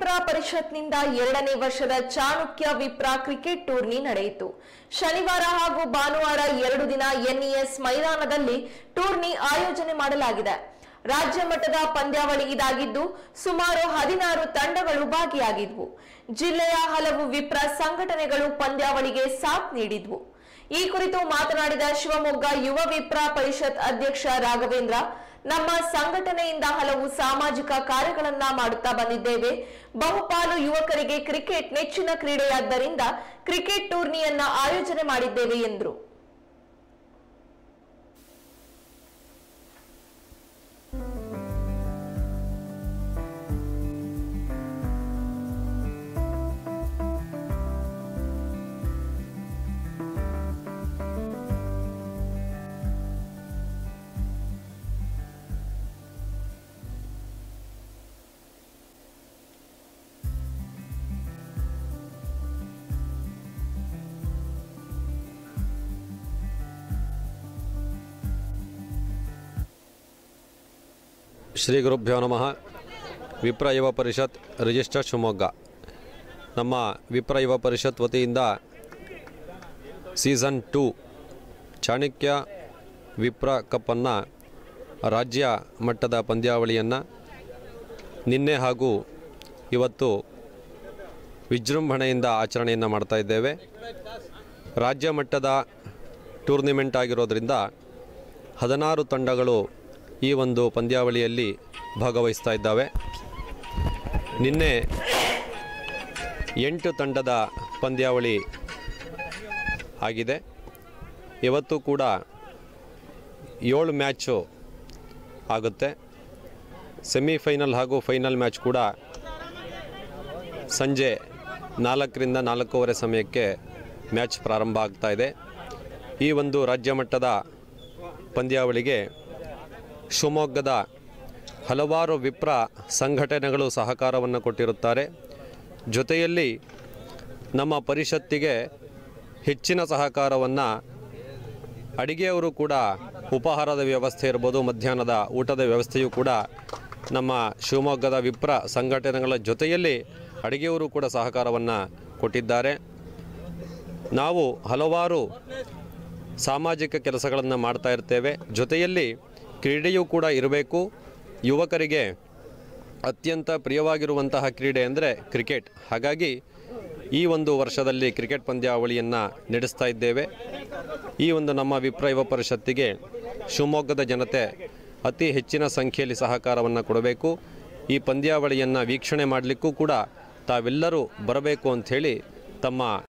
ವಿಪ್ರ ಪರಿಷತ್ನಿಂದ ಎರಡನೇ ವರ್ಷದ ಚಾಣಕ್ಯ ವಿಪ್ರ cricket tourney ನಡೆಯಿತು ಶನಿವಾರ ಹಾಗೂ ಭಾನುವಾರ ಎರಡು ದಿನ ಎನ್ಇಎಸ್ ಮೈದಾನದಲ್ಲಿ ಟೂರ್ನಿ ಆಯೋಜನೆ ಮಾಡಲಾಗಿದೆ ರಾಜ್ಯ ಮಟ್ಟದ ಪಂದ್ಯಾವಳಿ ಇದಾಗಿದ್ದು ಸುಮಾರು ಹದಿನಾರು ತಂಡಗಳು ಭಾಗಿಯಾಗಿದ್ವು ಜಿಲ್ಲೆಯ ಹಲವು ವಿಪ್ರ ಸಂಘಟನೆಗಳು ಪಂದ್ಯಾವಳಿಗೆ ಸಾಥ್ ನೀಡಿದ್ವು ಈ ಕುರಿತು ಮಾತನಾಡಿದ ಶಿವಮೊಗ್ಗ ಯುವ ವಿಪ್ರ ಪರಿಷತ್ ಅಧ್ಯಕ್ಷ ರಾಘವೇಂದ್ರ ನಮ್ಮ ಸಂಘಟನೆಯಿಂದ ಹಲವು ಸಾಮಾಜಿಕ ಕಾರ್ಯಗಳನ್ನ ಮಾಡುತ್ತಾ ಬಂದಿದ್ದೇವೆ ಬಹುಪಾಲು ಯುವಕರಿಗೆ ಕ್ರಿಕೆಟ್ ನೆಚ್ಚಿನ ಕ್ರೀಡೆಯಾದ್ದರಿಂದ ಕ್ರಿಕೆಟ್ ಟೂರ್ನಿಯನ್ನ ಆಯೋಜನೆ ಮಾಡಿದ್ದೇವೆ ಎಂದರು ಶ್ರೀ ಗುರುಭ್ಯೋ ನಮಃ ವಿಪ್ರ ಯುವ ಪರಿಷತ್ ರಿಜಿಸ್ಟರ್ ಶಿವಮೊಗ್ಗ ನಮ್ಮ ವಿಪ್ರ ಯುವ ಪರಿಷತ್ ವತಿಯಿಂದ ಸೀಸನ್ ಟೂ ಚಾಣಕ್ಯ ವಿಪ್ರ ಕಪ್ಪನ್ನು ರಾಜ್ಯ ಮಟ್ಟದ ಪಂದ್ಯಾವಳಿಯನ್ನು ನಿನ್ನೆ ಹಾಗೂ ಇವತ್ತು ವಿಜೃಂಭಣೆಯಿಂದ ಆಚರಣೆಯನ್ನು ಮಾಡ್ತಾ ಇದ್ದೇವೆ ರಾಜ್ಯ ಮಟ್ಟದ ಟೂರ್ನಿಮೆಂಟ್ ಆಗಿರೋದ್ರಿಂದ ಹದಿನಾರು ತಂಡಗಳು ಈ ಒಂದು ಪಂದ್ಯಾವಳಿಯಲ್ಲಿ ಭಾಗವಹಿಸ್ತಾ ಇದ್ದಾವೆ ನಿನ್ನೆ ಎಂಟು ತಂಡದ ಪಂದ್ಯಾವಳಿ ಆಗಿದೆ ಇವತ್ತು ಕೂಡ ಏಳು ಮ್ಯಾಚು ಆಗುತ್ತೆ ಸೆಮಿಫೈನಲ್ ಹಾಗೂ ಫೈನಲ್ ಮ್ಯಾಚ್ ಕೂಡ ಸಂಜೆ ನಾಲ್ಕರಿಂದ ನಾಲ್ಕೂವರೆ ಸಮಯಕ್ಕೆ ಮ್ಯಾಚ್ ಪ್ರಾರಂಭ ಆಗ್ತಾ ಇದೆ ಈ ಒಂದು ರಾಜ್ಯ ಮಟ್ಟದ ಪಂದ್ಯಾವಳಿಗೆ ಶಿವಮೊಗ್ಗದ ಹಲವಾರು ವಿಪ್ರ ಸಂಘಟನೆಗಳು ಸಹಕಾರವನ್ನು ಕೊಟ್ಟಿರುತ್ತಾರೆ ಜೊತೆಯಲ್ಲಿ ನಮ್ಮ ಪರಿಷತ್ತಿಗೆ ಹೆಚ್ಚಿನ ಸಹಕಾರವನ್ನು ಅಡಿಗೆಯವರು ಕೂಡ ಉಪಹಾರದ ವ್ಯವಸ್ಥೆ ಇರ್ಬೋದು ಮಧ್ಯಾಹ್ನದ ಊಟದ ವ್ಯವಸ್ಥೆಯೂ ಕೂಡ ನಮ್ಮ ಶಿವಮೊಗ್ಗದ ವಿಪ್ರ ಸಂಘಟನೆಗಳ ಜೊತೆಯಲ್ಲಿ ಅಡಿಗೆಯವರು ಕೂಡ ಸಹಕಾರವನ್ನು ಕೊಟ್ಟಿದ್ದಾರೆ ನಾವು ಹಲವಾರು ಸಾಮಾಜಿಕ ಕೆಲಸಗಳನ್ನು ಮಾಡ್ತಾ ಇರ್ತೇವೆ ಜೊತೆಯಲ್ಲಿ ಕ್ರೀಡೆಯೂ ಕೂಡ ಇರಬೇಕು ಯುವಕರಿಗೆ ಅತ್ಯಂತ ಪ್ರಿಯವಾಗಿರುವಂತಹ ಕ್ರೀಡೆ ಅಂದರೆ ಕ್ರಿಕೆಟ್ ಹಾಗಾಗಿ ಈ ಒಂದು ವರ್ಷದಲ್ಲಿ ಕ್ರಿಕೆಟ್ ಪಂದ್ಯಾವಳಿಯನ್ನು ನಡೆಸ್ತಾ ಇದ್ದೇವೆ ಈ ಒಂದು ನಮ್ಮ ವಿಪ್ರ ಯುವ ಪರಿಷತ್ತಿಗೆ ಶಿವಮೊಗ್ಗದ ಜನತೆ ಅತಿ ಹೆಚ್ಚಿನ ಸಂಖ್ಯೆಯಲ್ಲಿ ಸಹಕಾರವನ್ನು ಕೊಡಬೇಕು ಈ ಪಂದ್ಯಾವಳಿಯನ್ನು ವೀಕ್ಷಣೆ ಮಾಡಲಿಕ್ಕೂ ಕೂಡ ತಾವೆಲ್ಲರೂ ಬರಬೇಕು ಅಂಥೇಳಿ ತಮ್ಮ